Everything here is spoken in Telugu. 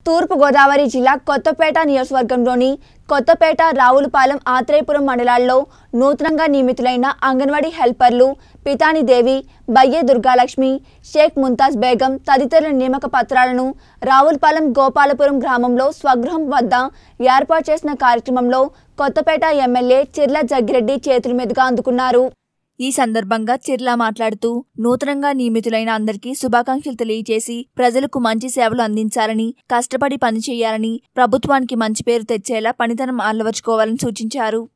తూర్పుగోదావరి జిల్లా కొత్తపేట నియోజకవర్గంలోని కొత్తపేట రావులపాలెం ఆత్రేయపురం మండలాల్లో నూతనంగా నియమితులైన అంగన్వాడీ హెల్పర్లు పితాని దేవి బయ్యే దుర్గాలక్ష్మి షేక్ ముంతాజ్ బేగం తదితరుల నియామక పత్రాలను రావులపాలెం గోపాలపురం గ్రామంలో స్వగృహం వద్ద ఏర్పాటు చేసిన కార్యక్రమంలో కొత్తపేట ఎమ్మెల్యే చిర్ల జగ్గిరెడ్డి చేతుల మీదుగా అందుకున్నారు ఈ సందర్భంగా చిర్లా మాట్లాడుతూ నూతనంగా నియమితులైన అందరికీ శుభాకాంక్షలు తెలియజేసి ప్రజలకు మంచి సేవలు అందించాలని కష్టపడి పనిచేయాలని ప్రభుత్వానికి మంచి పేరు తెచ్చేలా పనితనం అలవర్చుకోవాలని సూచించారు